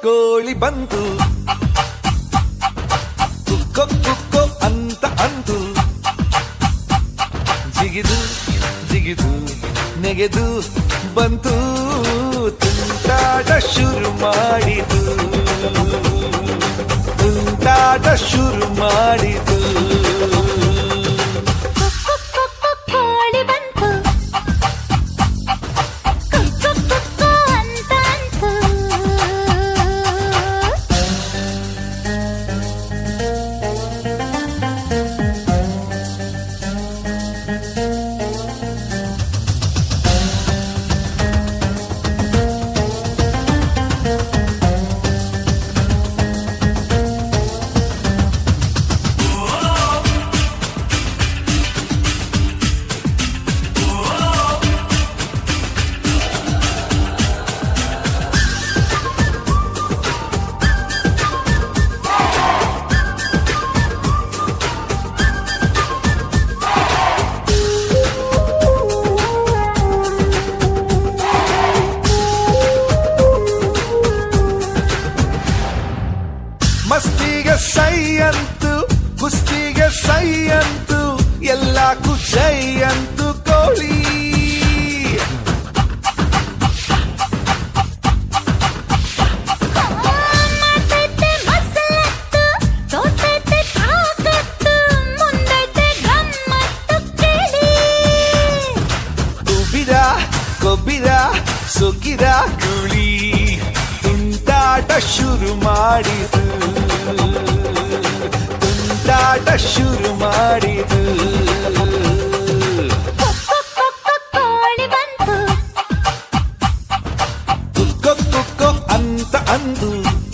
ಕೋಳಿ ಬಂತು ಕುಕ್ಕೋ ಕುಕ್ಕೋ ಅಂತ ಅಂತು ಜಿಗಿದು ಜಿಗಿದು ನೆಗೆದು ಬಂತು ತುಂಟಾಟ ಶುರು ಮಾಡಿತು ತುಂಟಾಟ ಶುರು ಮಾಡಿತು ಕುಕ್ಕು ಕುಕ್ಕು ಕೋಳಿ ಬಂತು ಕುಕ್ಕು ಕುಕ್ಕು ಅಂತ ಅಂತು ಮಸ್ತಿಗೆ ಸೈ ಅಂತು ಕುಸ್ತಿಗೆ ಸೈ ಅಂತು ಎಲ್ಲಕ್ಕೂ ಜೈ ಅಂತು ಕೋಳಿ ಮಾತೈತೆ ಮಸಲತ್ತು ತೋತೈತೆ ತಾಕತ್ತು ಮುಂದೈತೆ ಗಮ್ಮತ್ತು ಕೇಳಿ ಉಬ್ಬಿದ ಕೊಬ್ಬಿದ ಸೊಕ್ಕಿದ ಕುಳಿ ತುಂಟಾಟ ಶುರು ಮಾಡಿತು ತುಂಟಾಟ ಶುರು ಮಾಡಿತು ಕುಕ್ಕು ಕುಕ್ಕು ಕೋಳಿ ಬಂತು ಕುಕ್ಕೋ ಕುಕ್ಕೋ ಅಂತ ಅಂದು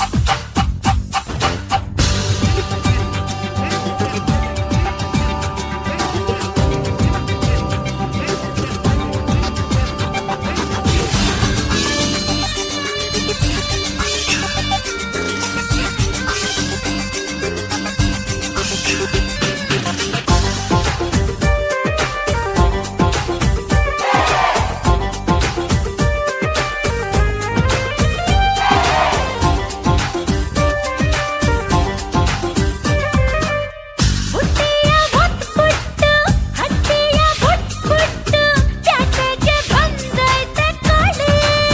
ಬುಟ್ಟಿಯ ಒತ್ಬಿಟ್ಟು ಹಟ್ಟಿಯ ಬುಟ್ಬಿಟ್ಟು ಜಾತ್ರೆಗೆ ಬಂದೈತೆ ಕೋಳಿ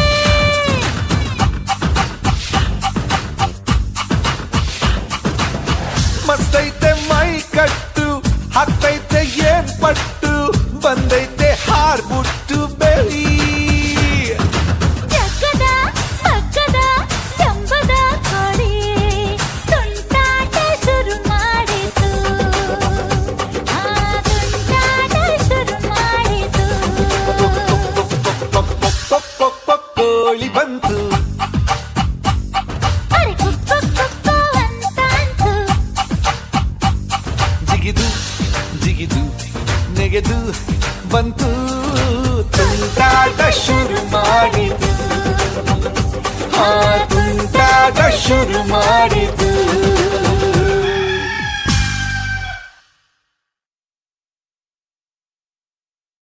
ಮಸ್ತೈತೆ ಮೈ ಕಟ್ಟು ಹಾಕ್ತೈತೆ ಏನ್ ಪಟ್ಟು ಬಂದೈತೆ ಹಾರ್ಬಿಟ್ಟು ಬೆಳಿ ಜಗ್ಗದ ಬಗ್ಗದ ಜಂಬದ ಕೋಳಿ ತುಂಟಾಟ ಶುರು ಮಾಡಿತು ಆ ತುಂಟಾಟ ಶುರು ಮಾಡಿತು ಕೋಳಿ ಬಂತು ಅರೆ ಕುಕ್ಕು ಕುಕ್ಕು ಅಂತ ಅಂತು ಜಿಗಿದು ಜಿಗಿದು ನೆಗೆದು ಬಂತು ತುಂಟಾಟ ಶುರು ಮಾಡಿತು ಆ ತುಂಟಾಟ ಶುರು ಮಾಡಿತು